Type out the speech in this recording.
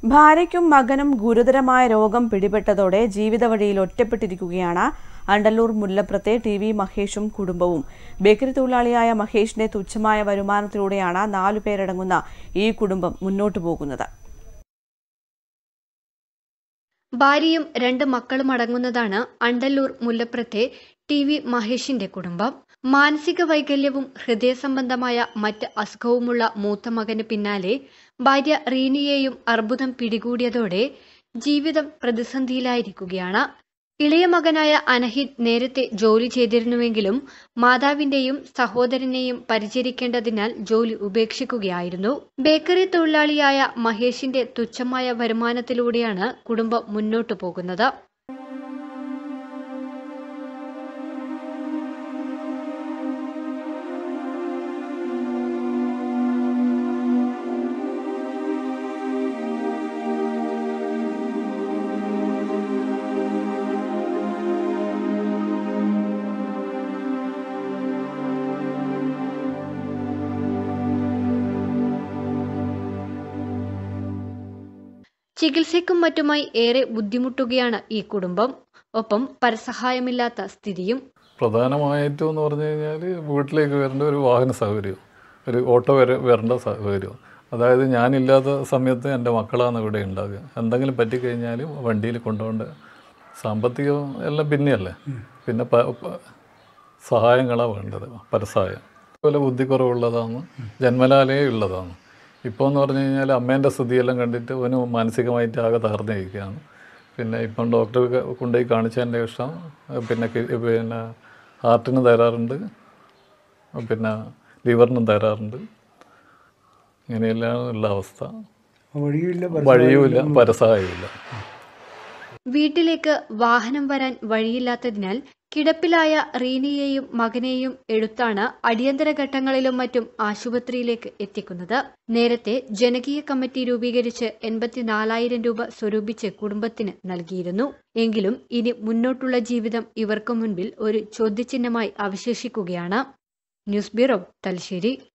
ഭാര്യയ്ക്കും മകനും ഗുരുതരമായ രോഗം പിടിപെട്ടതോടെ ജീവിതവഴിയിൽ ഒറ്റപ്പെട്ടിരിക്കുകയാണ് അണ്ടല്ലൂർ മുല്ലപ്രത്തെ ടി വി മഹേഷും കുടുംബവും ബേക്കറി തൊഴിലാളിയായ മഹേഷിന്റെ തുച്ഛമായ വരുമാനത്തിലൂടെയാണ് നാലു പേരടങ്ങുന്ന ഈ കുടുംബം മുന്നോട്ടു പോകുന്നത് ഭാര്യയും രണ്ട് മക്കളും അടങ്ങുന്നതാണ് അണ്ടല്ലൂർ മുല്ലപ്രത്തെ ടി വി മഹേഷിന്റെ കുടുംബം മാനസിക വൈകല്യവും ഹൃദയ സംബന്ധമായ മറ്റ് അസുഖവുമുള്ള മൂത്ത മകന് പിന്നാലെ ഭാര്യ റീനിയെയും അർബുദം പിടികൂടിയതോടെ ജീവിതം പ്രതിസന്ധിയിലായിരിക്കുകയാണ് ഇളയ മകനായ അനഹിത് നേരത്തെ ജോലി ചെയ്തിരുന്നുവെങ്കിലും മാതാവിന്റെയും സഹോദരനെയും പരിചരിക്കേണ്ടതിനാൽ ജോലി ഉപേക്ഷിക്കുകയായിരുന്നു ബേക്കറി തൊഴിലാളിയായ മഹേഷിന്റെ തുച്ഛമായ വരുമാനത്തിലൂടെയാണ് കുടുംബം മുന്നോട്ടു പോകുന്നത് ചികിത്സയ്ക്കും മറ്റുമായി ഏറെ ബുദ്ധിമുട്ടുകയാണ് ഈ കുടുംബം ഒപ്പം പരസഹായമില്ലാത്ത സ്ഥിതിയും പ്രധാനമായിട്ടും എന്ന് പറഞ്ഞു കഴിഞ്ഞാൽ വീട്ടിലേക്ക് വരേണ്ട ഒരു വാഹന സൗകര്യം ഒരു ഓട്ടോ വരെ വരേണ്ട സൗകര്യം അതായത് ഞാനില്ലാത്ത സമയത്ത് എൻ്റെ മക്കളാണ് ഇവിടെ ഉണ്ടാകുക എന്തെങ്കിലും പറ്റിക്കഴിഞ്ഞാൽ വണ്ടിയിൽ കൊണ്ടുപോകേണ്ട സാമ്പത്തികം എല്ലാം പിന്നെയല്ലേ പിന്നെ പ- പ- സഹായങ്ങളാണ് വേണ്ടത് പരസഹായം അതുപോലെ ബുദ്ധിക്കുറവുള്ളതാണ് ജന്മലാലേ ഉള്ളതാണ് ഇപ്പോൾ എന്ന് പറഞ്ഞു കഴിഞ്ഞാൽ അമ്മേൻ്റെ സ്ഥിതിയെല്ലാം കണ്ടിട്ട് അവന് മാനസികമായിട്ട് ആകെ തകർന്നിരിക്കുകയാണ് പിന്നെ ഇപ്പം ഡോക്ടറെ കൊണ്ടുപോയി കാണിച്ചതിൻ്റെ ശേഷം പിന്നെ കി- പിന്നെ ഹാർട്ടിന് തരാറുണ്ട് പിന്നെ ലിവറിനും തരാറുണ്ട് ഇങ്ങനെയെല്ലാം ഉള്ള അവസ്ഥ വഴിയില്ല വഴിയുമില്ല പരസഹായമില്ല വീട്ടിലേക്ക് വാഹനം വരാൻ വഴിയില്ലാത്തതിനാൽ കിടപ്പിലായ റീനിയെയും മകനെയും എടുത്താണ് അടിയന്തര ഘട്ടങ്ങളിലും മറ്റും ആശുപത്രിയിലേക്ക് എത്തിക്കുന്നത് നേരത്തെ ജനകീയ കമ്മിറ്റി രൂപീകരിച്ച് എൺപത്തിനാലായിരം രൂപ സ്വരൂപിച്ച് കുടുംബത്തിന് നൽകിയിരുന്നു എങ്കിലും ഇനി മുന്നോട്ടുള്ള ജീവിതം ഇവർക്ക് മുൻപിൽ ഒരു ചോദ്യചിഹ്നമായി അവശേഷിക്കുകയാണ് ന്യൂസ് ബ്യൂറോ തലശ്ശേരി